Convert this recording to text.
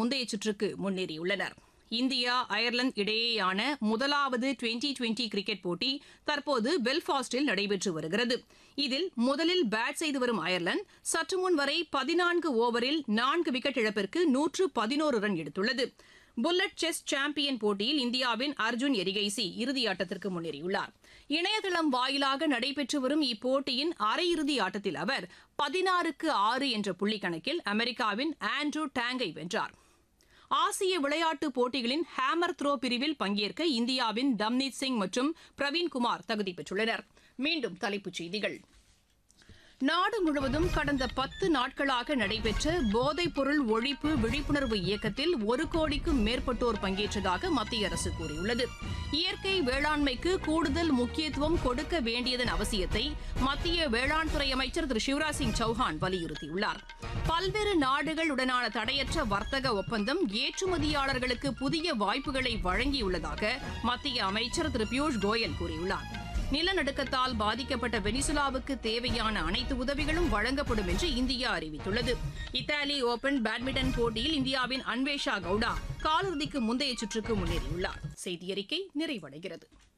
முந்தைய சுற்றுக்கு முன்னேறியுள்ளனர் இந்தியா அயர்லாந்து இடையேயான முதலாவது டுவெண்டி டுவெண்டி கிரிக்கெட் போட்டி தற்போது பெல்பாஸ்டில் நடைபெற்று வருகிறது இதில் முதலில் பேட் செய்து வரும் அயர்லாந்து சற்று முன் வரை பதினான்கு ஓவரில் நான்கு விக்கெட் இழப்பிற்கு நூற்று பதினோரு ரன் எடுத்துள்ளது புல்லட் செஸ் சாம்பியன் போட்டியில் இந்தியாவின் அர்ஜுன் எரிகைசி இறுதியாட்டத்திற்கு முன்னேறியுள்ளார் இணையதளம் வாயிலாக நடைபெற்று வரும் இப்போட்டியின் அரையிறுதி ஆட்டத்தில் அவர் பதினாறுக்கு ஆறு என்ற புள்ளி கணக்கில் அமெரிக்காவின் ஆண்ட்ரூ டேங்கை வென்றார் ஆசிய விளையாட்டுப் போட்டிகளின் ஹேமர் த்ரோ பிரிவில் பங்கேற்க இந்தியாவின் தம்னீத் சிங் மற்றும் பிரவீன்குமார் தகுதி பெற்றுள்ளனர் மீண்டும் தலைப்புச் செய்திகள் நாடு முழுவதும் கடந்த பத்து நாட்களாக நடைபெற்ற போதைப்பொருள் ஒழிப்பு விழிப்புணர்வு இயக்கத்தில் ஒரு கோடிக்கும் மேற்பட்டோர் பங்கேற்றதாக மத்திய அரசு கூறியுள்ளது இயற்கை வேளாண்மைக்கு கூடுதல் முக்கியத்துவம் கொடுக்க வேண்டியதன் அவசியத்தை மத்திய வேளாண் துறை அமைச்சர் திரு சிவராஜ் சிங் சௌஹான் வலியுறுத்தியுள்ளார் பல்வேறு நாடுகளுடனான தடையற்ற வர்த்தக ஒப்பந்தம் ஏற்றுமதியாளர்களுக்கு புதிய வாய்ப்புகளை வழங்கியுள்ளதாக மத்திய அமைச்சர் திரு பியூஷ் கோயல் கூறியுள்ளார் நிலநடுக்கத்தால் பாதிக்கப்பட்ட வெனிசுலாவுக்கு தேவையான அனைத்து உதவிகளும் வழங்கப்படும் என்று இந்தியா அறிவித்துள்ளது இத்தாலி ஓபன் பேட்மிண்டன் போட்டியில் இந்தியாவின் அன்வேஷா கவுடா காலிறுதிக்கு முந்தைய சுற்றுக்கு முன்னேறியுள்ளார் செய்தியறிக்கை நிறைவடைகிறது